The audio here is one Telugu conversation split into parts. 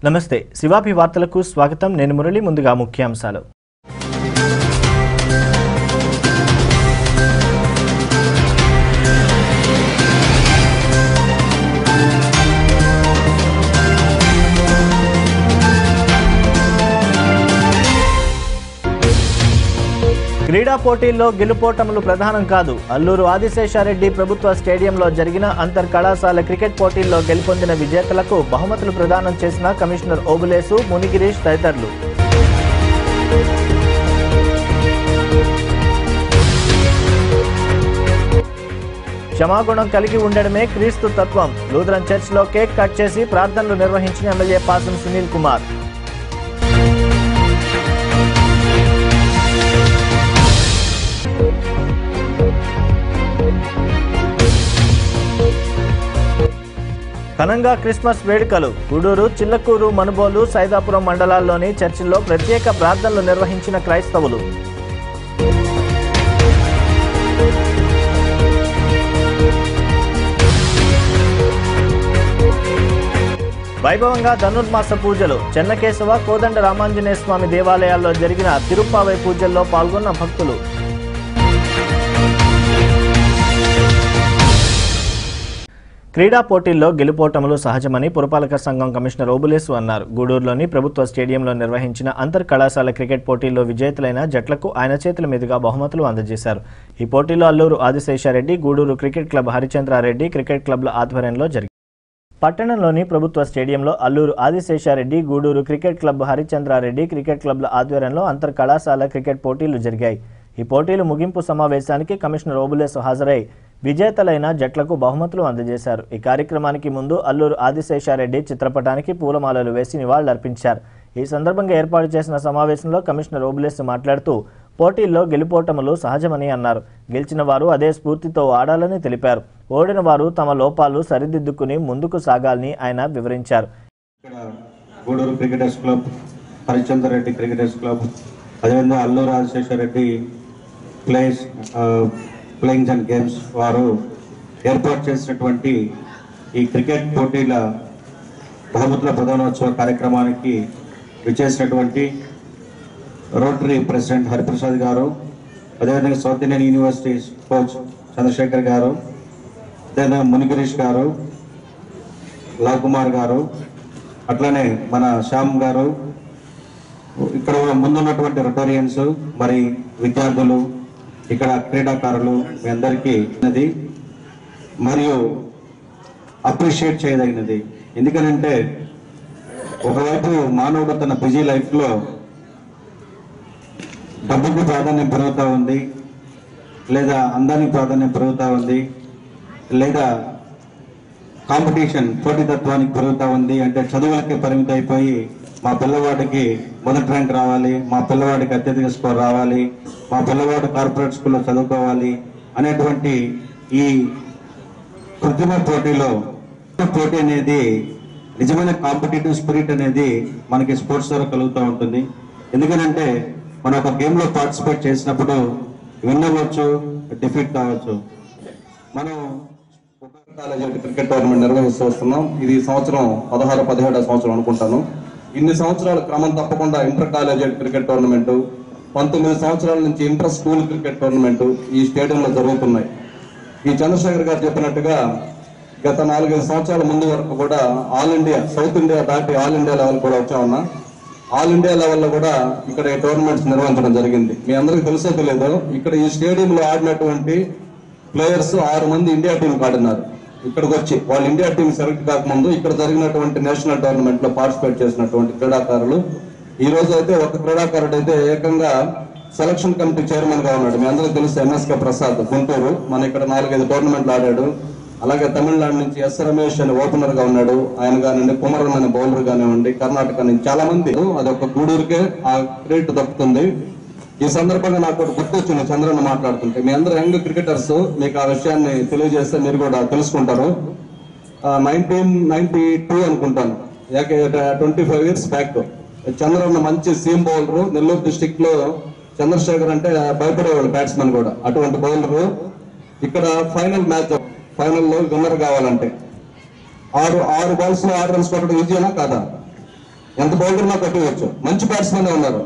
నమస్తే శివాభి వార్తలకు స్వాగతం నేను మురళి ముందుగా ముఖ్యాంశాలు క్రీడా పోటీల్లో గెలుపోటములు ప్రధానం కాదు అల్లూరు ఆదిశేషారెడ్డి ప్రభుత్వ స్టేడియంలో జరిగిన అంతర్ కళాశాల క్రికెట్ పోటీల్లో గెలుపొందిన విజేతలకు బహుమతులు ప్రదానం చేసిన కమిషనర్ ఓబులేసు మునిగిరీష్ తదితరులు క్షమాగుణం కలిగి ఉండడమే క్రీస్తు తత్వం లూథరన్ చర్చ్లో కేక్ కట్ చేసి ప్రార్థనలు నిర్వహించిన ఎమ్మెల్యే పాసం సునీల్ కుమార్ ఘనంగా క్రిస్మస్ వేడుకలు గూడూరు చిల్లకూరు మనుబోలు సైదాపురం మండలాల్లోని చర్చిల్లో ప్రత్యేక ప్రార్థనలు నిర్వహించిన క్రైస్తవులు వైభవంగా ధనుర్మాస పూజలు చెన్నకేశవ కోదండ రామాంజనేయ స్వామి దేవాలయాల్లో జరిగిన తిరుప్పావై పూజల్లో పాల్గొన్న భక్తులు క్రీడా పోటీల్లో గెలుపోటములు సహజమని పురపాలక సంఘం కమిషనర్ ఓబులేసు అన్నారు గూడూరులోని ప్రభుత్వ స్టేడియంలో నిర్వహించిన అంతర్ కళాశాల క్రికెట్ పోటీల్లో విజేతలైన జట్లకు ఆయన చేతుల మీదుగా బహుమతులు అందజేశారు ఈ పోటీలో Alluru Adisesha Reddy Gudur cricket club Harichandra Reddy cricket క్లబ్ల ఆధ్వర్యంలో జరిగింది పట్టణంలోని ప్రభుత్వ స్టేడియంలో Alluru Adisesha Reddy Gudur cricket club Harichandra Reddy cricket క్లబ్ల ఆధ్వర్యంలో అంతర్ కళాశాల క్రికెట్ పోటీలు జరిగాయి ఈ పోటీలు ముగింపు సమావేశానికి కమిషనర్ ఓబులేసు హాజరై విజేతలైన జట్లకు బహుమతులు అందజేశారు ఈ కార్యక్రమానికి ముందు అల్లూరు ఆదిశేషారెడ్డి చిత్రపటానికి పూలమాలలు వేసి నివాళులర్పించారు ఈ సందర్భంగా ఏర్పాటు చేసిన సమావేశంలో కమిషనర్ ఓబులేసు మాట్లాడుతూ పోటీల్లో గెలుపోటములు సహజమని అన్నారు గెలిచిన వారు అదే స్ఫూర్తితో ఆడాలని తెలిపారు ఓడిన వారు తమ లోపాలు సరిదిద్దుకుని ముందుకు సాగాలని ఆయన వివరించారు ఇక్కడ Gudur cricketers club Harichander Reddy cricketers club అదేవిధంగా Alluru Rajasekhara Reddy plays playings and games వారు ఏర్పాటు చేసినటువంటి ఈ క్రికెట్ పోటీల బహుమతుల ప్రధానోత్సవ కార్యక్రమానికి విచ్చేసినటువంటి రోటరీ ప్రెసిడెంట్ హరిప్రసాద్ గారు అదేవిధంగా south Indian university coach Chandrashekar garu అదేవిధంగా మునిగిరీష్ గారు లవ్ కుమార్ గారు అట్లనే మన శ్యామ్ గారు ఇక్కడ ముందున్నటువంటి రొటేరియన్స్ మరి విద్యార్థులు ఇక్కడ క్రీడాకారులు మీ అందరికీ ఉన్నది మరియు అప్రిషియేట్ చేయదగినది ఎందుకనంటే ఒకవైపు మానవుడు తన బిజీ లైఫ్లో డబ్బుకు ప్రాధాన్యం పెరుగుతూ ఉంది లేదా అందానికి ప్రాధాన్యం పెరుగుతూ ఉంది లేదా కాంపిటీషన్ పోటీతత్వానికి పెరుగుతూ ఉంది అంటే చదువులకే పరిమితం అయిపోయి మా పిల్లవాడికి మొదటి ర్యాంక్ రావాలి మా పిల్లవాడికి అత్యధిక స్కోర్ రావాలి మా పిల్లవాడు కార్పొరేట్ స్కూల్లో చదువుకోవాలి అనేటువంటి ఈ కృత్రిమ పోటీలో పోటీ అనేది నిజమైన కాంపిటేటివ్ స్పిరిట్ అనేది మనకి స్పోర్ట్స్ ద్వారా కలుగుతూ ఉంటుంది ఎందుకనంటే మనం ఒక గేమ్లో పార్టిసిపేట్ చేసినప్పుడు విన్ అవ్వచ్చు డిఫీట్ కావచ్చు మనం కాలేజీ క్రికెట్ టోర్నమెంట్ నిర్వహిస్తూ వస్తున్నాం ఇది ఈ సంవత్సరం పదహారు పదిహేడో సంవత్సరం అనుకుంటాను ఇన్ని సంవత్సరాల క్రమం తప్పకుండా ఇంటర్ కాలేజీ క్రికెట్ టోర్నమెంట్ పంతొమ్మిది సంవత్సరాల నుంచి ఇంటర్ స్కూల్ క్రికెట్ టోర్నమెంట్ ఈ స్టేడియంలో జరుగుతున్నాయి ఈ చంద్రశేఖర్ గారు చెప్పినట్టుగా గత నాలుగైదు సంవత్సరాల ముందు వరకు కూడా ఆల్ ఇండియా సౌత్ ఇండియా దాటి ఆల్ ఇండియా లెవెల్ కూడా వచ్చా ఉన్నా ఆల్ ఇండియా లెవెల్లో కూడా ఇక్కడ ఈ టోర్నమెంట్స్ నిర్వహించడం జరిగింది మీ అందరికీ తెలుసో తెలియదు ఇక్కడ ఈ స్టేడియంలో ఆడినటువంటి ప్లేయర్స్ ఆరు మంది ఇండియా టీం ఆడినారు ఇక్కడికి వచ్చి వాళ్ళు ఇండియా టీం సెలెక్ట్ కాకముందు ఇక్కడ జరిగినటువంటి నేషనల్ టోర్నమెంట్ లో పార్టిసిపేట్ చేసినటువంటి క్రీడాకారులు ఈ రోజు అయితే ఒక క్రీడాకారుడు అయితే ఏకంగా సెలక్షన్ కమిటీ చైర్మన్ గా ఉన్నాడు మీ అందరికీ తెలుసు ఎన్ఎస్కే ప్రసాద్ గుంటూరు మన ఇక్కడ నాలుగైదు టోర్నమెంట్లు ఆడాడు అలాగే తమిళనాడు నుంచి ఎస్ రమేష్ అని ఓపెనర్ గా ఉన్నాడు ఆయన కానివ్వండి కుమరన్ అనే బౌలర్ కానివ్వండి కర్ణాటక నుంచి చాలా మంది అది ఒక గూడూరుకే ఆ క్రెడిట్ దక్కుతుంది ఈ సందర్భంగా నాకు ఒకటి గుర్తొచ్చింది చంద్రన్న మాట్లాడుతుంటే మీ అందరూ యంగ్ క్రికెటర్స్ మీకు ఆ విషయాన్ని తెలియజేస్తే మీరు కూడా తెలుసుకుంటారు నైన్టీన్ నైన్టీ టూ అనుకుంటాను యాకే twenty five years back Chandranna మంచి సీమ్ బౌలర్ నెల్లూరు డిస్టిక్ లో చంద్రశేఖర్ అంటే భయపడేవాళ్ళు బ్యాట్స్మెన్ కూడా అటువంటి బౌలర్ ఇక్కడ ఫైనల్ మ్యాచ్ ఫైనల్లో విన్నర్ కావాలంటే ఆరు ఆరు బాల్స్ లో ఆరు రన్స్ కొట్టడం ఈజీనా కాదా ఎంత బౌలర్లో కొట్టవచ్చు మంచి బ్యాట్స్మెన్ ఉన్నారు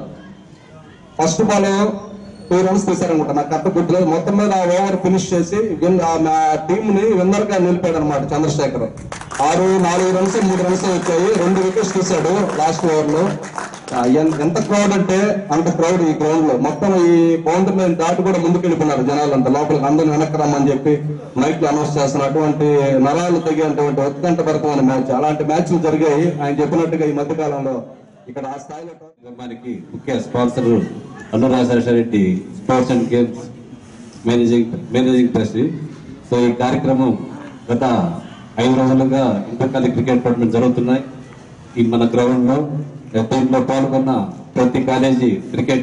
ఫస్ట్ బాల్ టూ రన్స్ తీశారనమాట నాకు కరెక్ట్ గుర్తులేదు మొత్తం మీద ఆ ఓవర్ ఫినిష్ చేసి విన్- ఆ మా టీం ని విన్నర్ గా నిలిపాడు అనమాట చంద్రశేఖర్ ఆరు నాలుగు రన్స్ మూడు రన్స్ వచ్చాయి రెండు వికెట్స్ తీశాడు లాస్ట్ ఓవర్ లో ఆ, ఎన్- ఎంత క్రౌడ్ అంటే అంత క్రౌడ్ ఈ గ్రౌండ్ లో మొత్తం ఈ బౌండరీ లైన్ దాటి కూడా ముందుకు వెళ్ళిపోయినారు జనాలంతా లోపలికి అందరిని వెనక్కి రమ్మని చెప్పి మైక్ అనౌన్స్ చేస్తున్న అటువంటి నరాలు తెగేటువంటి ఉత్కంఠ భరతమైన మ్యాచ్ అలాంటి మ్యాచ్లు జరిగాయి ఆయన చెప్పినట్టుగా ఈ మధ్య కాలంలో ఇక్కడ ఆ స్థాయిలో మనకి ముఖ్య sponsor Anurajareddy sports and games managing managing trustee so ఈ కార్యక్రమం గత ఐదు రోజులుగా ఇంటర్కాలి క్రికెట్ టోర్నమెంట్ జరుగుతున్నాయి ఈ మన గ్రౌండ్ లో దీంట్లో పాల్గొన్న ప్రతి కాలేజీ క్రికెట్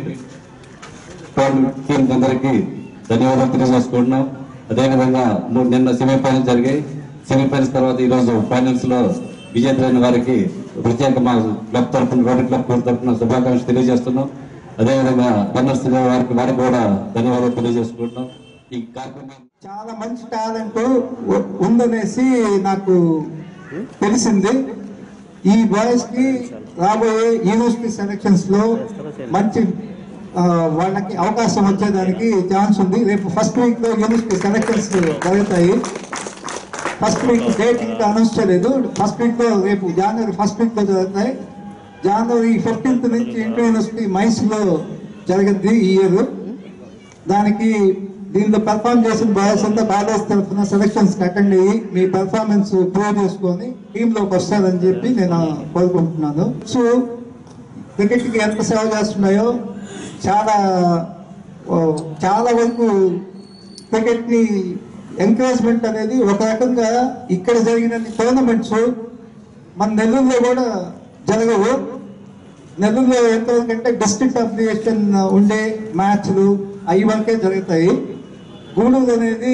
టోర్నమెంట్ టీమ్స్ అందరికీ ధన్యవాదాలు తెలియజేసుకుంటున్నాం అదేవిధంగా మూడు నిన్న సెమీఫైనల్స్ జరిగాయి సెమీఫైనల్స్ తర్వాత ఈ రోజు ఫైనల్స్ లో విజేతలైన వారికి ప్రత్యేక మా క్లబ్ తరఫున రోడ్డు క్లబ్ తరఫున శుభాకాంక్షలు తెలియజేస్తున్నాం అదేవిధంగా రన్నర్స్ వారికి వారికి కూడా ధన్యవాదాలు తెలియజేసుకుంటున్నాం ఈ కార్యక్రమం చాలా మంచి టాలెంట్ ఉ- ఉందనేసి నాకు తెలిసింది ఈ బాయ్స్ కి రాబోయే యూనివర్సిటీ సెలక్షన్స్ లో మంచి ఆ, వాళ్ళకి అవకాశం వచ్చేదానికి ఛాన్స్ ఉంది రేపు ఫస్ట్ వీక్ లో యూనివర్సిటీ సెలక్షన్స్ జరుగుతాయి ఫస్ట్ వీక్ డేట్ ఇంకా అనౌన్స్ చేయలేదు ఫస్ట్ వీక్ లో రేపు జనవరి ఫస్ట్ వీక్ లో జరుగుతాయి జనవరి ఫిఫ్టీన్త్ నుంచి ఇంటర్ యూనివర్సిటీ మైన్స్ లో జరిగింది ఈ ఇయర్ దానికి దీంట్లో పెర్ఫామ్ చేసిన బాయ్స్ అంతా కాలేజ్ తరఫున సెలక్షన్స్ అటెండ్ అయ్యి మీ పెర్ఫార్మెన్స్ ప్రూవ్ చేసుకొని టీమ్ లోకి వస్తారని చెప్పి నేను కోరుకుంటున్నాను సో క్రికెట్ కి ఎంత సేవ చేస్తున్నాయో చాలా ఓ, చాలా వరకు క్రికెట్ ని ఎంకరేజ్మెంట్ అనేది ఒక రకంగా ఇక్కడ జరిగిన టోర్నమెంట్స్ మన నెల్లూరులో కూడా జరగవు నెల్లూరులో ఎంతవరకంటే డిస్ట్రిక్ట్ అఫిలియేషన్ ఉండే మ్యాచ్లు అవి వరకే జరుగుతాయి గూడూరు అనేది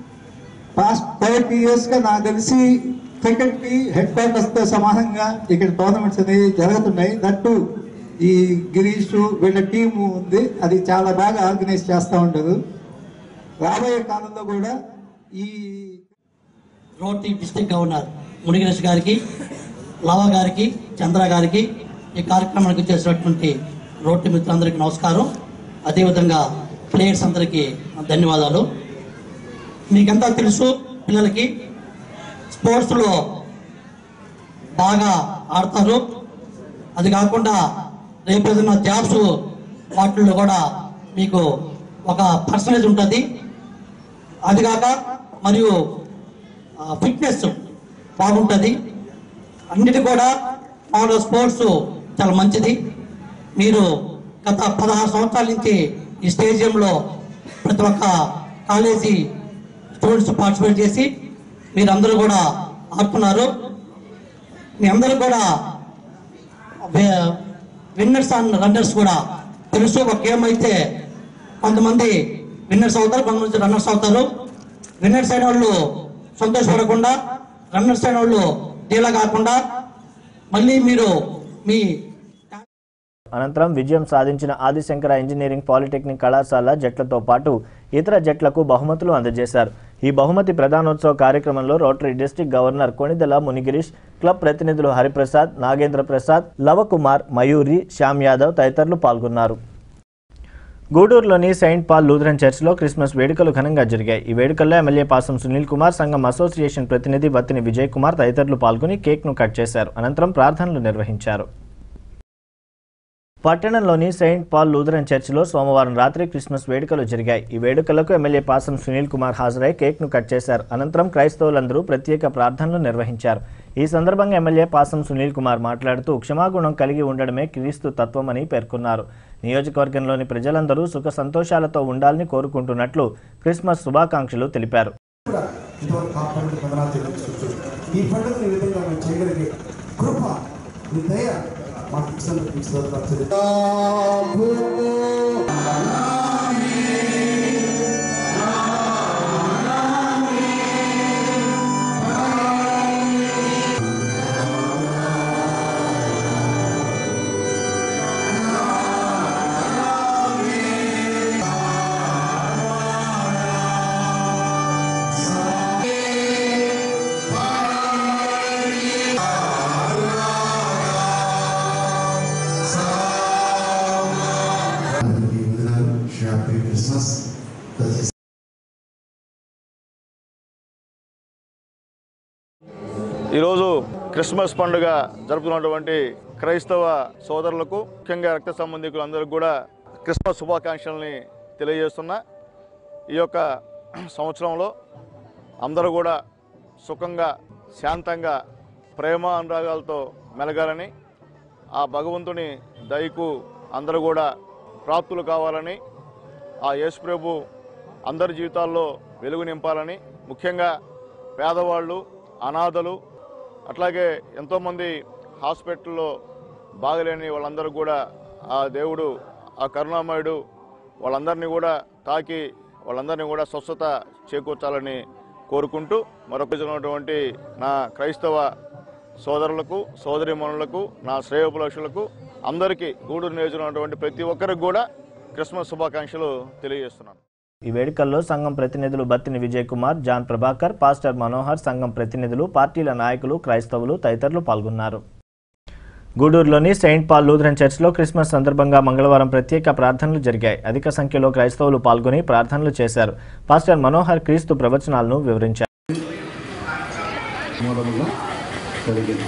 పాస్ట్ థర్టీ ఇయర్స్ గా నాకు తెలిసి క్రికెట్ కి హెడ్ క్వార్టర్స్ తో సమానంగా ఇక్కడ టోర్నమెంట్స్ అనేవి జరుగుతున్నాయి దట్టు ఈ గిరీష్ వీళ్ళ టీం ఉంది అది చాలా బాగా ఆర్గనైజ్ చేస్తూ ఉంటారు రాబోయే కాలంలో కూడా ఈ రోటి డిస్టిక్ గవర్నర్ మునిగిరేష్ గారికి లవ గారికి చంద్ర గారికి ఈ కార్యక్రమానికి చేసినటువంటి రోటి మిత్రులందరికీ నమస్కారం అదేవిధంగా ప్లేయర్స్ అందరికీ ధన్యవాదాలు మీకంతా తెలుసు పిల్లలకి స్పోర్ట్స్లో బాగా ఆడతారు అది కాకుండా రేపు ఏదైనా జాబ్స్ వాటిల్లో కూడా మీకు ఒక పర్సనేజ్ ఉంటుంది అది కాక మరియు ఫిట్నెస్ బాగుంటుంది అన్నిటి కూడా మామూలు స్పోర్ట్స్ చాలా మంచిది మీరు గత పదహారు సంవత్సరాల నుంచి ఈ స్టేడియంలో ప్రతి ఒక్క కాలేజీ స్టూడెంట్స్ పార్టిసిపేట్ చేసి మీరందరూ కూడా ఆడుతున్నారు మీ అందరూ కూడా విన్నర్స్ అండ్ రన్నర్స్ కూడా తెలుసు ఒక గేమ్ అయితే కొంతమంది విన్నర్స్ అవుతారు కొంతమంది రన్నర్స్ అవుతారు విన్నర్స్ అయిన వాళ్ళు సంతోషపడకుండా రన్నర్స్ అయిన వాళ్ళు డీలా కాకుండా మళ్ళీ మీరు మీ అనంతరం విజయం సాధించిన ఆదిశంకర ఇంజనీరింగ్ పాలిటెక్నిక్ కళాశాల జట్లతో పాటు ఇతర జట్లకు బహుమతులు అందజేశారు ఈ బహుమతి ప్రధానోత్సవ కార్యక్రమంలో Rotary district governor Konidela Munigirish club ప్రతినిధులు హరిప్రసాద్ నాగేంద్ర ప్రసాద్ లవకుమార్ మయూరి శ్యామ్ యాదవ్ తదితరులు పాల్గొన్నారు గూడూరులోని సెయింట్ పాల్ లూథరన్ చర్చ్లో క్రిస్మస్ వేడుకలు ఘనంగా జరిగాయి ఈ వేడుకల్లో ఎమ్మెల్యే పాసం సునీల్ కుమార్ సంఘం అసోసియేషన్ ప్రతినిధి వత్తిని విజయ్ కుమార్ తదితరులు పాల్గొని కేక్ను కట్ చేశారు అనంతరం ప్రార్థనలు నిర్వహించారు పట్టణంలోని సెయింట్ పాల్ లూథరన్ చర్చిలో సోమవారం రాత్రి క్రిస్మస్ వేడుకలు జరిగాయి ఈ వేడుకలకు ఎమ్మెల్యే పాసం సునీల్ కుమార్ హాజరై కేక్ను కట్ చేశారు అనంతరం క్రైస్తవులందరూ ప్రత్యేక ప్రార్థనలు నిర్వహించారు ఈ సందర్భంగా ఎమ్మెల్యే పాసం సునీల్ కుమార్ మాట్లాడుతూ క్షమాగుణం కలిగి ఉండడమే క్రీస్తు తత్వమని పేర్కొన్నారు నియోజకవర్గంలోని ప్రజలందరూ సుఖ సంతోషాలతో ఉండాలని కోరుకుంటున్నట్లు క్రిస్మస్ శుభాకాంక్షలు తెలిపారు కూడా ఇంతవరకు కాపాడు వందనాలు తెలియజేస్తూ ఈ పండుగను ఈ విధంగా మేము చేయగలిగే కృప మీ దయ మాకు ఇచ్చినందుకు మీకు స్తోత్రాలు చెల్లిస్తున్నాము. Christmas. That's ఈరోజు క్రిస్మస్ పండుగ జరుపుతున్నటువంటి క్రైస్తవ సోదరులకు ముఖ్యంగా రక్త సంబంధికులందరికీ కూడా క్రిస్మస్ శుభాకాంక్షల్ని తెలియజేస్తున్నా ఈ యొక్క సంవత్సరంలో అందరూ కూడా సుఖంగా శాంతంగా ప్రేమ అనురాగాలతో మెలగాలని ఆ భగవంతుని దయకు అందరూ కూడా ప్రాప్తులు కావాలని ఆ యేసు ప్రభు అందరి జీవితాల్లో వెలుగు నింపాలని ముఖ్యంగా పేదవాళ్ళు అనాథలు అట్లాగే ఎంతోమంది హాస్పిటల్లో బాగలేని వాళ్ళందరూ కూడా ఆ దేవుడు ఆ కరుణామయుడు వాళ్ళందరినీ కూడా తాకి వాళ్ళందరినీ కూడా స్వస్థత చేకూర్చాలని కోరుకుంటూ మరొక ఉన్నటువంటి నా క్రైస్తవ సోదరులకు సోదరిమణులకు నా శ్రేయోపులక్షులకు అందరికీ గూడూరు నియోజకమైనటువంటి ప్రతి ఒక్కరికి కూడా క్రిస్మస్ శుభాకాంక్షలు తెలియజేస్తున్నాను ఈ వేడుకల్లో సంఘం ప్రతినిధులు బత్తిని విజయ్ కుమార్ జాన్ ప్రభాకర్ పాస్టర్ మనోహర్ సంఘం ప్రతినిధులు పార్టీల నాయకులు క్రైస్తవులు తదితరులు పాల్గొన్నారు గూడూరులోని సెయింట్ పాల్ లూథరన్ చర్చ్లో క్రిస్మస్ సందర్భంగా మంగళవారం ప్రత్యేక ప్రార్థనలు జరిగాయి అధిక సంఖ్యలో క్రైస్తవులు పాల్గొని ప్రార్థనలు చేశారు పాస్టర్ మనోహర్ క్రీస్తు ప్రవచనాలను వివరించారు మూలముగా కలిగింది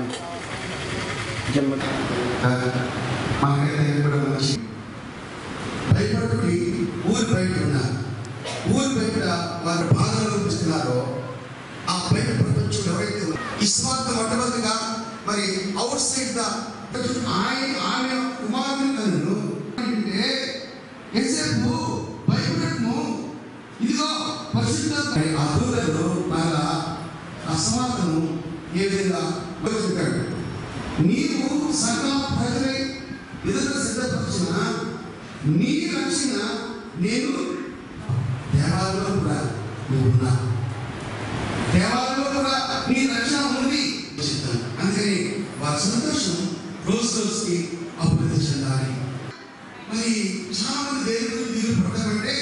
జన్మ మనకైతే కూడా మంచి భయపడుకుని ఊరి బయట ఉన్నారు ఊరి బయట వారి బాధలు అనిపిస్తున్నారో ఆ బయట ప్రపంచంలో ఎవరైతే ఉన్నారో, ఈ స్వార్థ మొట్టమొదటిగా మరి అవుట్ సైడ్ ద ఆయన ఆమె కుమారుని నన్ను అంటే ఎంతసేపు భయపడము ఇదిగో పరిశుద్ధ ఆ దూరంలో బాగా అసమానతను ఏ విధంగా వివరించాడు నీవు సకల ప్రజలై ఎదుట సిద్ధపరిచిన నీ రక్షణ నేను దేవాలయంలో కూడా నువ్వు ఉన్నా దేవాలయంలో కూడా నీ రక్షణ ఉంది చెప్తాను అందుకని వారి సంతోషం రోజు రోజుకి అభివృద్ధి చెందాలి మరి చాలా మంది దేవుడు నీరు పడతామంటే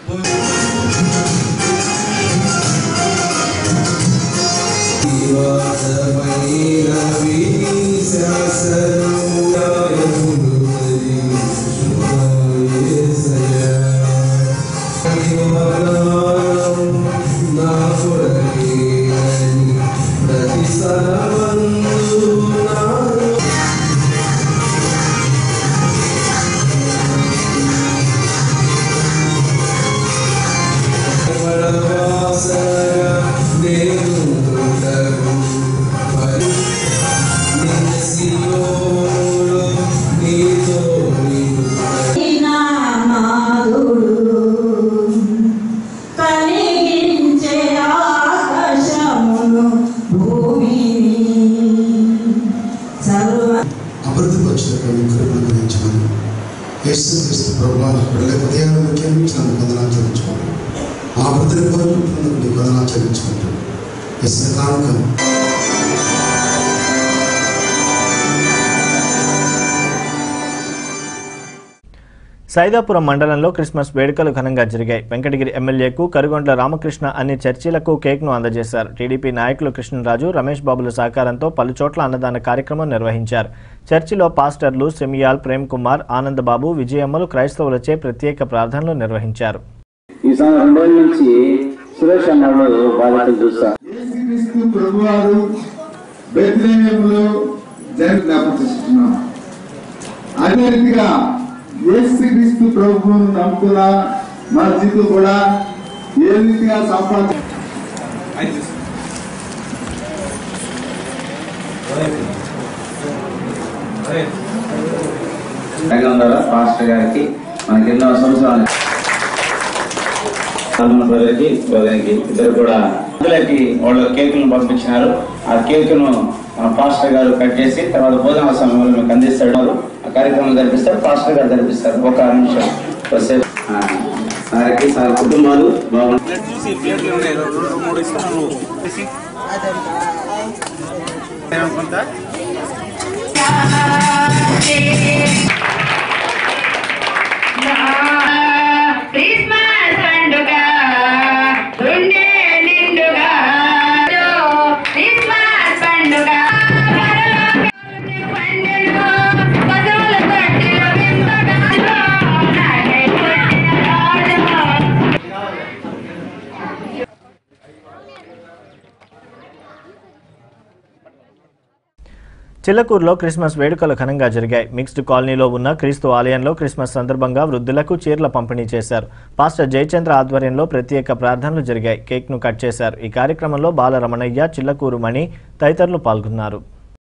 కలిగించే ఆకాశమును భూమిని సర్వ అభివృద్ధి పరిచిన కృపను గ్రహించమని యేసు క్రీస్తు ప్రభువాలు పిల్లల ఉదయాన్ని ముఖ్యంగా నన్ను వందనాలు చెల్లించుకోండి ఆ అభివృద్ధిని కోరుకుంటున్నందుకు నీకు వందనాలు చెల్లించుకుంటూ యేసు కానుకను సైదాపురం మండలంలో క్రిస్మస్ వేడుకలు ఘనంగా జరిగాయి వెంకటగిరి ఎమ్మెల్యేకు కరుగొండ్ల రామకృష్ణ అన్ని చర్చిలకు కేక్ను అందజేశారు టీడీపీ నాయకులు కృష్ణరాజు రమేష్ బాబుల సహకారంతో పలు చోట్ల అన్నదాన కార్యక్రమం నిర్వహించారు చర్చిలో పాస్టర్లు సెమియాల్ ప్రేమ్ కుమార్ ఆనందబాబు విజయమ్మలు క్రైస్తవులచే ప్రత్యేక ప్రార్థనలు నిర్వహించారు ఈ సంవత్సరం రెండు రోజుల నుంచి సురేష్ అన్నాడు బాధ్యతలు చూస్తా యేసుక్రీస్తు ప్రభువారు బెత్లెహేములో జన్మ జ్ఞాపకం అదే రీతిగా యేసుక్రీస్తు ప్రభువును నమ్ముకున్న మన జీవితం కూడా ఏ రీతిగా సంపాదించ రంగం ద్వారా పాస్టర్ గారికి మనకి ఎన్నో సంవత్సరాలు మన ప్రజలకి ప్రజలకి ఇద్దరు కూడా పిల్లలకి వాళ్ళు కేకులను పంపించినారు ఆ కేకును మన పాస్టర్ గారు కట్ చేసి తర్వాత భోజన సమయంలో మీకు అందిస్తాడు ఆ కార్యక్రమం జరిపిస్తారు పాస్టర్ గారు జరిపిస్తారు ఒక నిమిషం కొద్దిసేపు ఆ, సార్కి సార్ కుటుంబాలు బాగుంటాయి క్రిస్మస్ పండుగ గుండె నిండుగా క్రిస్మస్ పండుగ పండుగ పదవుల తట్టిన వింతగా నాకై పుట్టిన చిల్లకూరులో క్రిస్మస్ వేడుకలు ఘనంగా జరిగాయి మిక్స్డ్ కాలనీలో ఉన్న క్రీస్తు ఆలయంలో క్రిస్మస్ సందర్భంగా వృద్ధులకు చీరల పంపిణీ చేశారు పాస్టర్ జయచంద్ర ఆధ్వర్యంలో ప్రత్యేక ప్రార్థనలు జరిగాయి కేక్ను కట్ చేశారు ఈ కార్యక్రమంలో బాలరమణయ్య చిల్లకూరు మణి తదితరులు పాల్గొన్నారు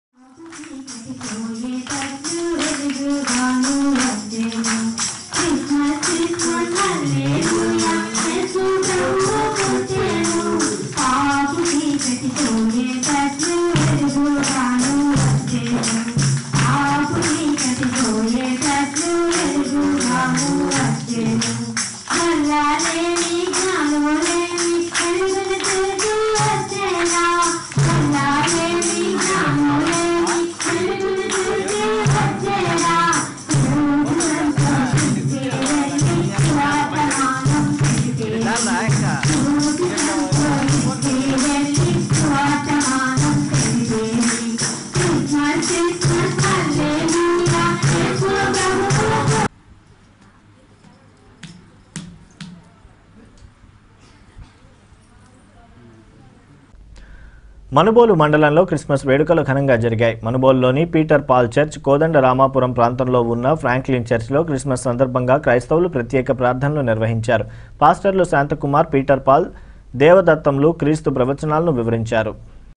మనుబోలు మండలంలో క్రిస్మస్ వేడుకలు ఘనంగా జరిగాయి మనుబోలులోని Peter Paul church Kodanda Ramapuram ప్రాంతంలో ఉన్న ఫ్రాంక్లిన్ చర్చ్లో క్రిస్మస్ సందర్భంగా క్రైస్తవులు ప్రత్యేక ప్రార్థనలు నిర్వహించారు పాస్టర్లు శాంతకుమార్ పీటర్ పాల్ దేవదత్తములు క్రీస్తు ప్రవచనాలను వివరించారు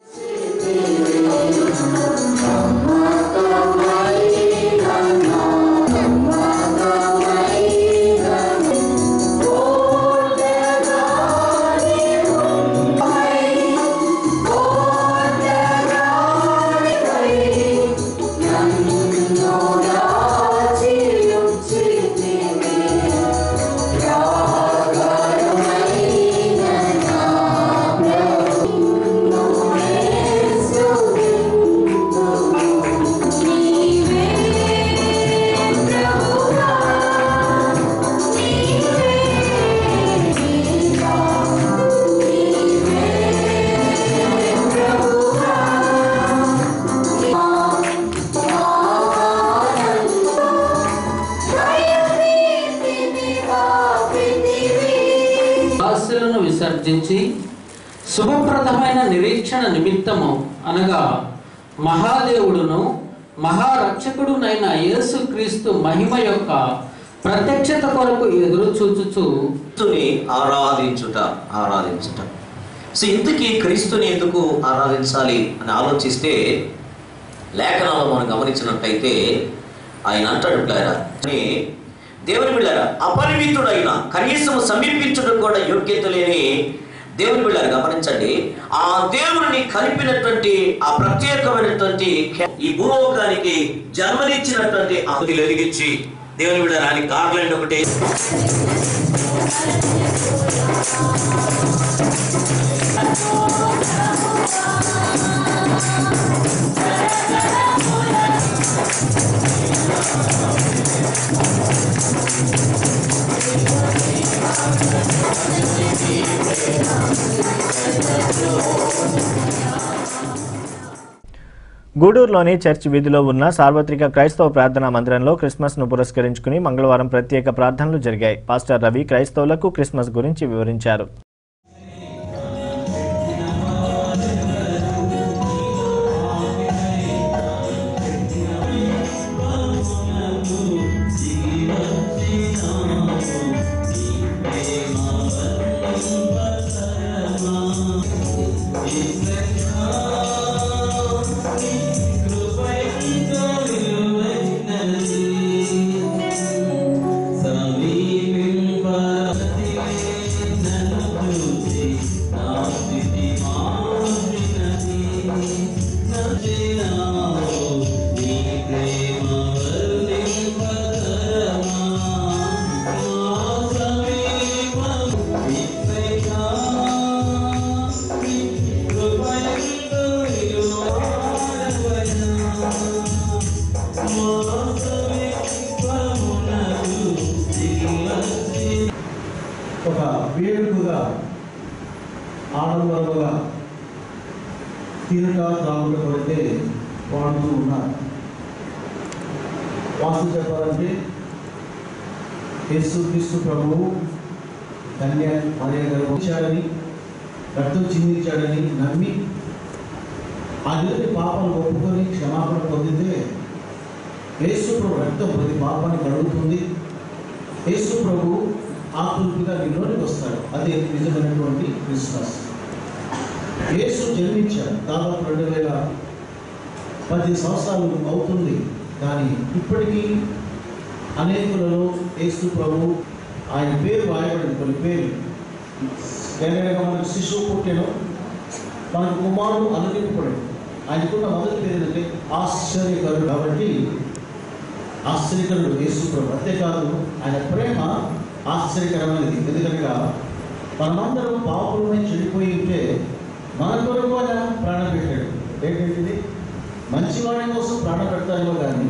ఆశలను విసర్జించి శుభప్రదమైన నిరీక్షణ నిమిత్తము అనగా మహాదేవుడును మహారక్షకుడునైన యేసుక్రీస్తు మహిమ యొక్క ప్రత్యక్షత కొరకు ఎదురు చూచుచు క్రీస్తుని ఆరాధించుట ఆరాధించుట సో ఇంతకీ క్రీస్తుని ఎందుకు ఆరాధించాలి అని ఆలోచిస్తే లేఖనాలు మనం గమనించినట్టయితే ఆయన అంటాడు పిల్లారా అని దేవుని బిళ్ళారా అపరిమితుడైన కనీసం సమీపించడం కూడా యోగ్యత లేని దేవుని బిళ్ళారు గమనించండి ఆ దేవుని కలిపినటువంటి ఆ ప్రత్యేకమైనటువంటి ఈ భూలోకానికి జన్మనిచ్చినటువంటి ఆహుతి వెలిగించి దేవుని బిళ్ళారు ఆయన గార్లెండ్ ఒకటి గూడూరులోని చర్చ్ వీధిలో ఉన్న సార్వత్రిక క్రైస్తవ ప్రార్థనా మందిరంలో క్రిస్మస్ ను పురస్కరించుకుని మంగళవారం ప్రత్యేక ప్రార్థనలు జరిగాయి పాస్టర్ రవి క్రైస్తవులకు క్రిస్మస్ గురించి వివరించారు ఒక వేడుకగా ఆడంబరముగా తినక త్రాగుట కొడితే వాడుతూ ఉన్నారు వాస్తు చెప్పాలంటే యేసుక్రీస్తు ప్రభువు కన్య మరియ గర్భించాడని రక్తం చిందించాడని నమ్మి ఆ ఎదుటి పాపాలు ఒప్పుకొని క్షమాపణ పొందితే యేసు ప్రభు రక్తం ప్రతి పాపాన్ని కడుగుతుంది యేసు ప్రభు ఆకృతిగా నీలోనికి వస్తాడు అది నిజమైనటువంటి క్రిస్మస్ యేసు జన్మించాడు దాదాపు రెండు వేల పది సంవత్సరాలు అవుతుంది కానీ ఇప్పటికీ అనేకులలో యేసు ప్రభు ఆయన పేరు రాయబడింది కొన్ని పేరు కేరళగా మనకు శిశువు పుట్టాను మనకు కుమారుడు అనునింపబడి ఆయనకున్న మొదటి పేరు ఏంటంటే ఆశ్చర్యకరుడు కాబట్టి ఆశ్చర్యకరుడు యేసు ప్రభు అంతేకాదు ఆయన ప్రేమ ఆశ్చర్యకరమైనది ఎందుకనగా మనమందరం పాపులమై చెడిపోయి ఉంటే మన కొరకు ఆయన ప్రాణం పెట్టాడు ఏంటంటే మంచివాడి కోసం ప్రాణం పెడతారేమో కానీ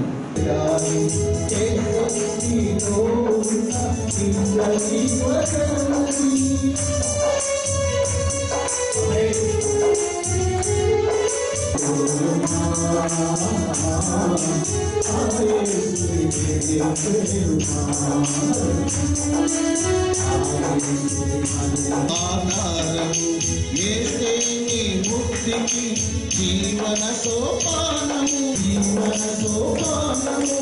ముక్తికి జీవన సోపానము జీవన సోపానము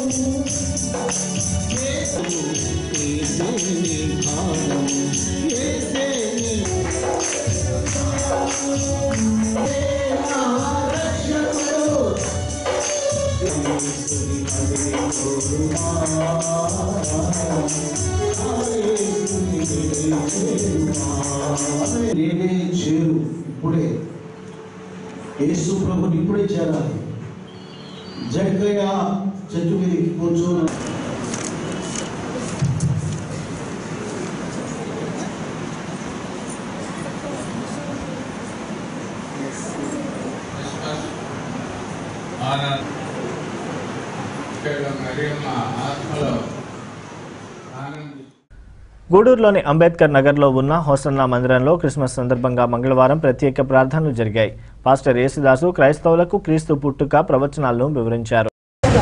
యేసు యేసుని భావము యేసుని నేనే చేరు ఇప్పుడే యేసు ప్రభుని ఇప్పుడే చేరాలి జగ్గయ్య చెట్టు మీద కూర్చొని ఆత్మలో గూడూరులోని అంబేద్కర్ నగర్లో ఉన్న హోసన్నా మందిరంలో క్రిస్మస్ సందర్భంగా మంగళవారం ప్రత్యేక ప్రార్థనలు జరిగాయి పాస్టర్ యేసుదాసు క్రైస్తవులకు క్రీస్తు పుట్టుక ప్రవచనాలను వివరించారు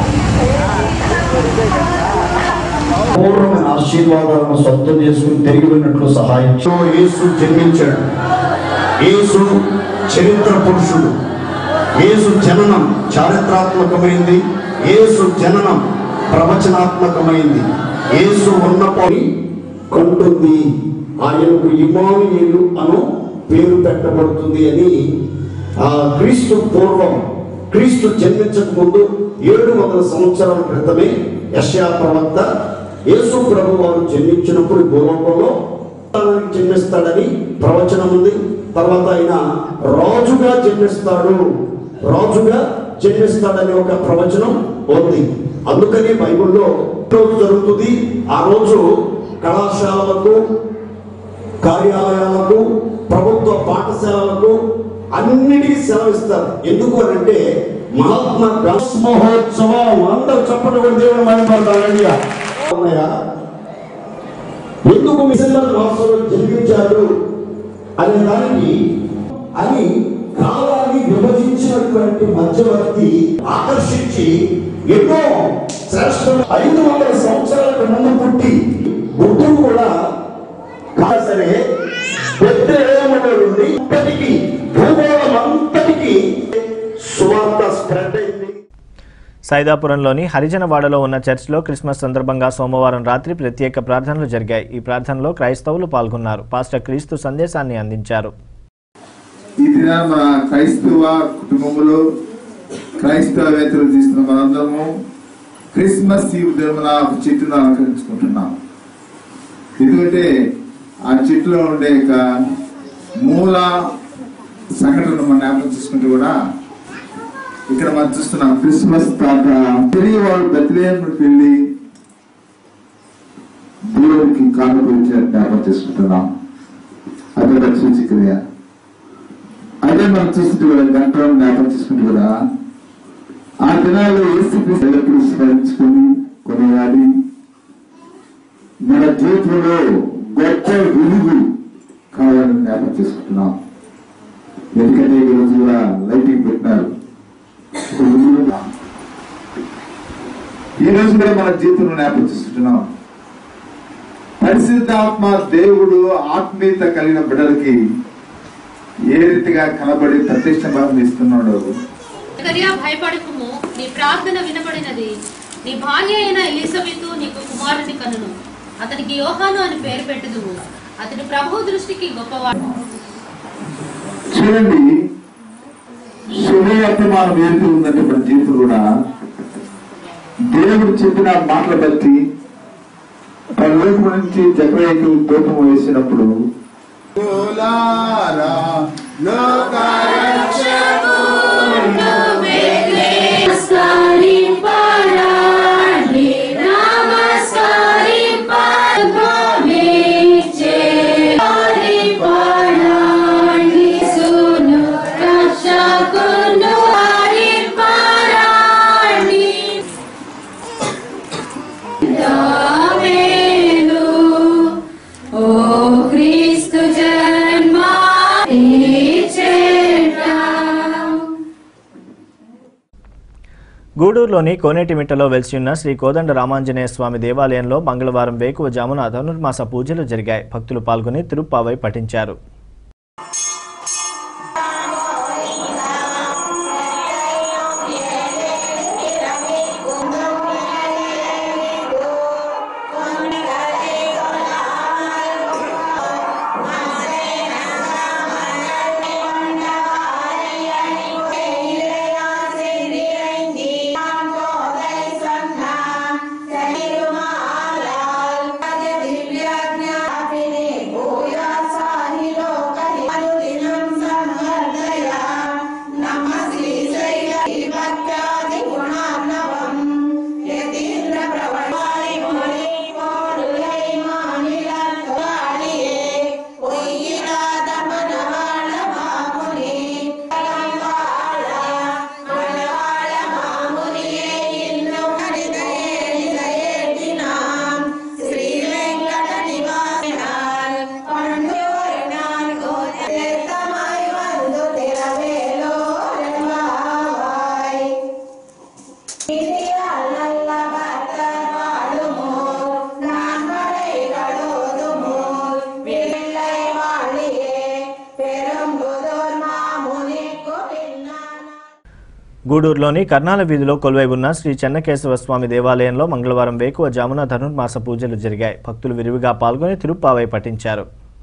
పూర్వమైన ఆశీర్వాదాలను సొంతం చేసుకుని తిరిగి వెళ్ళినట్లు సహాయం చేయి. యేసు జన్మించాడు యేసు చరిత్ర పురుషుడు యేసు జననం చారిత్రాత్మకమైంది యేసు జననం ప్రవచనాత్మకమైంది యేసు ఉన్నప్పుడు కంటుంది ఆయనకు ఇమానుయేలు అను పేరు పెట్టబడుతుంది అని ఆ క్రీస్తు పూర్వం క్రీస్తు జన్మించక ముందు ఏడు వందల సంవత్సరాల క్రితమే యశా ప్రవక్త యేసు ప్రభు వారు జన్మించినప్పుడు భూలోకంలో తానికి జన్మిస్తాడని ప్రవచనం ఉంది తర్వాత ఆయన రాజుగా జన్మిస్తాడు రాజుగా జన్మిస్తాడని ఒక ప్రవచనం ఉంది అందుకని బైబిల్లో రోజు జరుగుతుంది ఆ రోజు కళాశాలలకు కార్యాలయాలకు ప్రభుత్వ పాఠశాలలకు అన్నిటికీ సెలవిస్తారు ఎందుకు అని అంటే మహాత్మా గాంధీ మహోత్సవం అందరూ చప్పటి కొడి దేవుని మహిమపడతారండి ఉన్నాయా ఎందుకు డిసెంబర్ మాసంలో జన్మించాడు అనే దానికి అని కాలాన్ని విభజించినటువంటి మధ్యవర్తి ఆకర్షించి ఎన్నో శ్రేష్ఠ ఐదు వందల సంవత్సరాలకు ముందు పుట్టి బుద్ధుడు కూడా కాదు సరే బెత్లెహేములో నుండి ఇప్పటికీ భూగోళం అంతటికి సువార్త స్ప్రెడ్ అయింది సైదాపురంలోని హరిజనవాడలో ఉన్న చర్చ్లో క్రిస్మస్ సందర్భంగా సోమవారం రాత్రి ప్రత్యేక ప్రార్థనలు జరిగాయి ఈ ప్రార్థనలో క్రైస్తవులు పాల్గొన్నారు పాస్టర్ క్రీస్తు సందేశాన్ని అందించారు ఈ దినాన మన క్రైస్తవ కుటుంబంలో క్రైస్తవేతలు తీస్తున్న మనందరము క్రిస్మస్ ఈ దినమున ఒక చెట్టును అలంకరించుకుంటున్నాం ఎందుకంటే ఆ చెట్టులో ఉండే ఒక మూల సంఘటన మనం జ్ఞాపకం చేసుకుంటూ కూడా ఇక్కడ మనం చూస్తున్నాం క్రిస్మస్ తాత తిరిగి వాళ్ళు బతిలేముడికి వెళ్ళి దేవుడికి కానుక ఇచ్చినట్టు జ్ఞాపకం చేసుకుంటున్నాం అదే ఒక సూచిక్రియ అదే మనం చూస్తుంటే కూడా గంటలను జ్ఞాపకం చేసుకుంటూ కూడా ఆ దినాల్లో ఏసుక్రీస్తు ఎల్లప్పుడూ స్మరించుకొని కొనియాడి మన జీవితంలో గొప్ప వెలుగు కావాలని జ్ఞాపకం చేసుకుంటున్నాం ఎందుకంటే ఈ రోజు కూడా లైటింగ్ పెట్టినారు ఒక వెలుగు రా. ఈ రోజు కూడా మన జీవితంలో జ్ఞాపకం చేసుకుంటున్నాం పరిశుద్ధాత్మ దేవుడు ఆత్మీయత కలిగిన బిడ్డలకి ఏ రీతిగా కనబడి ప్రతిష్ట బలం ఇస్తున్నాడో మరియా భయపడకుము నీ ప్రార్థన వినబడినది నీ భార్య అయిన ఎలిజబెతు నీకు కుమారుని కనును అతనికి యోహాను అని పేరు పెట్టుదువు అతని ప్రభు దృష్టికి గొప్పవాడు చూడండి శుభవర్తమానం ఏంటి ఉందంటే మన జీవితం కూడా దేవుడు చెప్పిన మాటలు బట్టి పరలోకం నుంచి జక్రయ్యకు కోపం వేసినప్పుడు ఓ క్రీస్తు జన్మా గూడూరులోని కోనేటిమిట్టలో వెలిసి ఉన్న శ్రీ కోదండ రామాంజనేయ స్వామి దేవాలయంలో మంగళవారం వేకువజామున ధనుర్మాస పూజలు జరిగాయి భక్తులు పాల్గొని తిరుప్పావై పఠించారు గూడూరులోని కర్నాల వీధిలో కొలువై ఉన్న శ్రీ చెన్నకేశవ స్వామి దేవాలయంలో మంగళవారం వేకువజామున ధనుర్మాస పూజలు జరిగాయి భక్తులు విరివిగా పాల్గొని తిరుప్పావై పఠించారు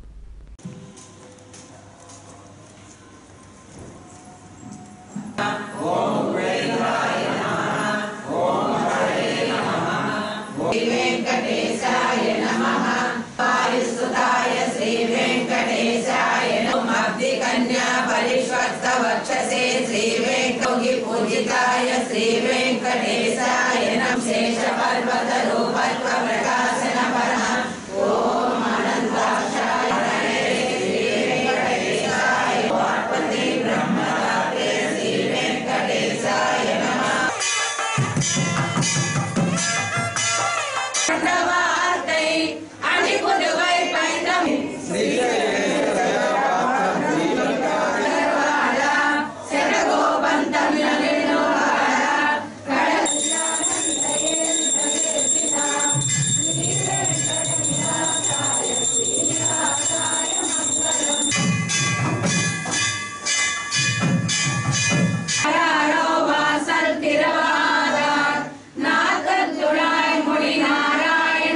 వెంకటేశాయ నమః పారిస్తుతాయ శ్రీ వెంకటేశాయ నమః కన్యా పరిష్వక్త వక్షసే శ్రీ వెంకటి పూజితాయ శ్రీ వెంకటేశాయ నమః శేష పర్వత రూపత్వ ప్రకాశన పరమ ఓం అనంతాక్షాయ శ్రీ వెంకటేశాయ పార్వతీ బ్రహ్మదాతే శ్రీ వెంకటేశాయ నమః வார்த்தை அணிபுதுவை பயணம் வாசல் திரவாதார் நாகத்துழாய் முடி நாராயண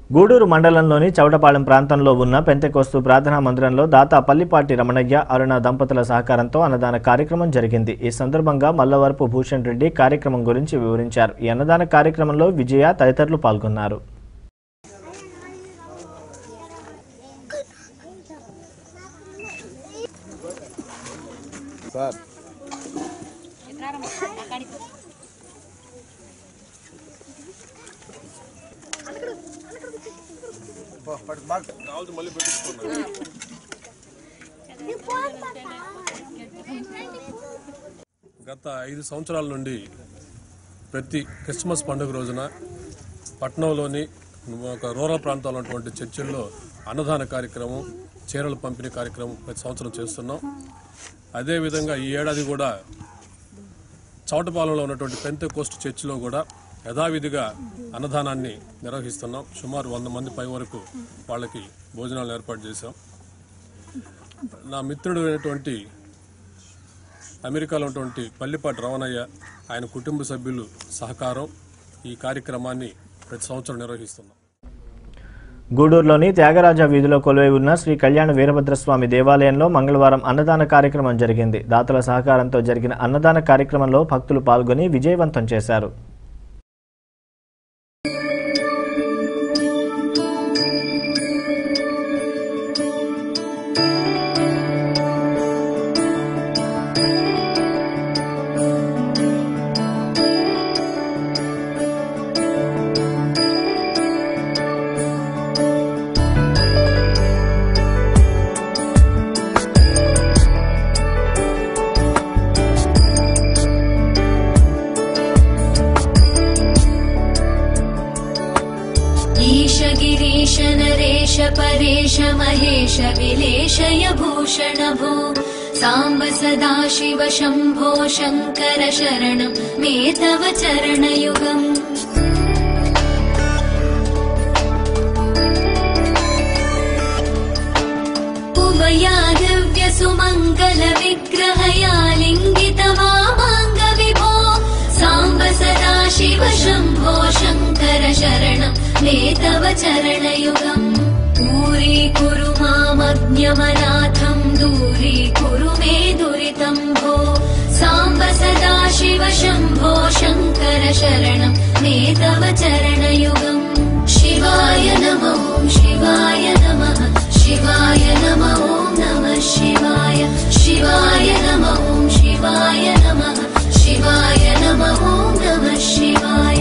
గూడూరు మండలంలోని చౌటపాలెం ప్రాంతంలో ఉన్న పెంతెకోస్తు ప్రార్థనా మందిరంలో దాత పల్లిపాటి రమణయ్య అరుణ దంపతుల సహకారంతో అన్నదాన కార్యక్రమం జరిగింది ఈ సందర్భంగా మల్లవరపు భూషణ్ రెడ్డి కార్యక్రమం గురించి వివరించారు ఈ అన్నదాన కార్యక్రమంలో విజయ తదితరులు పాల్గొన్నారు సార్ మళ్ళీ గత ఐదు సంవత్సరాల నుండి ప్రతి క్రిస్మస్ పండుగ రోజున పట్నంలోని ఒక రూరల్ ప్రాంతాల్లో ఉన్నటువంటి చర్చిల్లో అన్నదాన కార్యక్రమం చీరల పంపిణీ కార్యక్రమం ప్రతి సంవత్సరం చేస్తున్నాం అదేవిధంగా ఈ ఏడాది కూడా చౌటపాలెంలో ఉన్నటువంటి పెంత కోస్ట్ చర్చిలో కూడా యథావిధిగా అన్నదానాన్ని నిర్వహిస్తున్నాం సుమారు వంద మంది పై వరకు వాళ్ళకి భోజనాలు ఏర్పాటు చేశాం నా మిత్రుడు అయినటువంటి అమెరికాలో ఉన్నటువంటి పల్లిపాటి రమణయ్య ఆయన కుటుంబ సభ్యులు సహకారం ఈ కార్యక్రమాన్ని ప్రతి సంవత్సరం నిర్వహిస్తున్నాం గూడూరులోని త్యాగరాజ వీధిలో కొలువై ఉన్న శ్రీ కళ్యాణ వీరభద్రస్వామి దేవాలయంలో మంగళవారం అన్నదాన కార్యక్రమం జరిగింది దాతల సహకారంతో జరిగిన అన్నదాన కార్యక్రమంలో భక్తులు పాల్గొని విజయవంతం చేశారు ईश गिरीश नरेश परेश महेश विलेशय भूषण भो साम्ब सदा शिव शम्भो शङ्कर शरणं मे तव चरणयुगम् उमयागव्य सुमङ्गल विग्रहया लिङ्गित वामाङ्ग विभो साम्ब सदा शिव शम्भो शङ्कर शरणं मे तव चरणयुगम् दूरीकुरु मामज्ञमनाथम् दूरीकुरु मे दुरितम् भो साम्ब सदा शिव शम्भो शङ्कर शरणं मे तव चरणयुगम् शिवाय नमो शिवाय नमः शिवाय नमो नमः शिवाय शिवाय नमो शिवाय नमः शिवाय नमो नमः शिवाय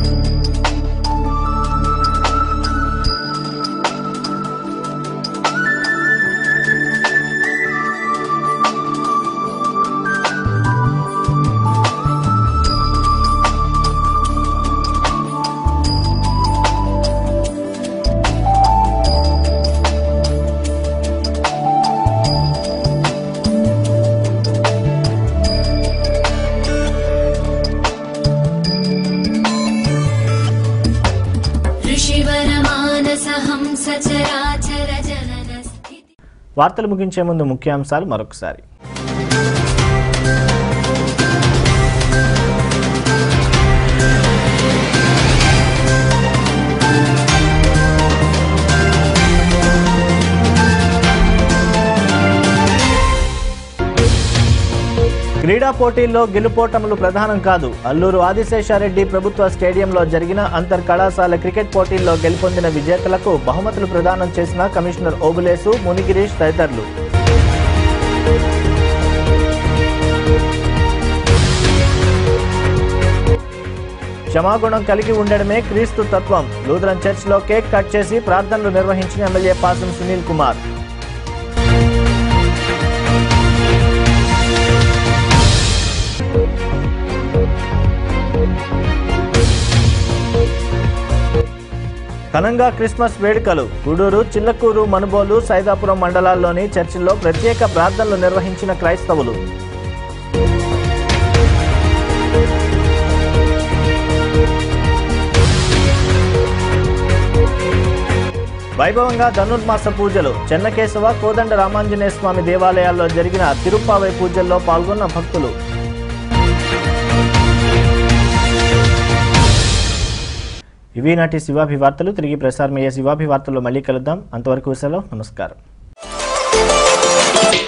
ऋषिवरमानसहंस चराचर जनन వార్తలు ముగించే ముందు ముఖ్యాంశాలు మరొకసారి క్రీడా పోటీల్లో గెలుపోటములు ప్రధానం కాదు అల్లూరు ఆదిశేషారెడ్డి ప్రభుత్వ స్టేడియంలో జరిగిన అంతర్ కళాశాల క్రికెట్ పోటీల్లో గెలుపొందిన విజేతలకు బహుమతులు ప్రదానం చేసిన కమిషనర్ ఓబులేసు మునిగిరీష్ తదితరులు క్షమాగుణం కలిగి ఉండడమే క్రీస్తు తత్వం లూథరన్ చర్చ్లో కేక్ కట్ చేసి ప్రార్థనలు నిర్వహించిన ఎమ్మెల్యే పాసం సునీల్ కుమార్ ఘనంగా క్రిస్మస్ వేడుకలు గూడూరు చిల్లకూరు మనుబోలు సైదాపురం మండలాల్లోని చర్చిల్లో ప్రత్యేక ప్రార్థనలు నిర్వహించిన క్రైస్తవులు వైభవంగా ధనుర్మాస పూజలు చెన్నకేశవ కోదండ రామాంజనేయ స్వామి దేవాలయాల్లో జరిగిన తిరుప్పావై పూజల్లో పాల్గొన్న భక్తులు ఇవి నాటి శివాభి వార్తలు తిరిగి ప్రసారమయ్యే శివాభి వార్తల్లో మళ్ళీ కలుద్దాం అంతవరకు సెలవు నమస్కారం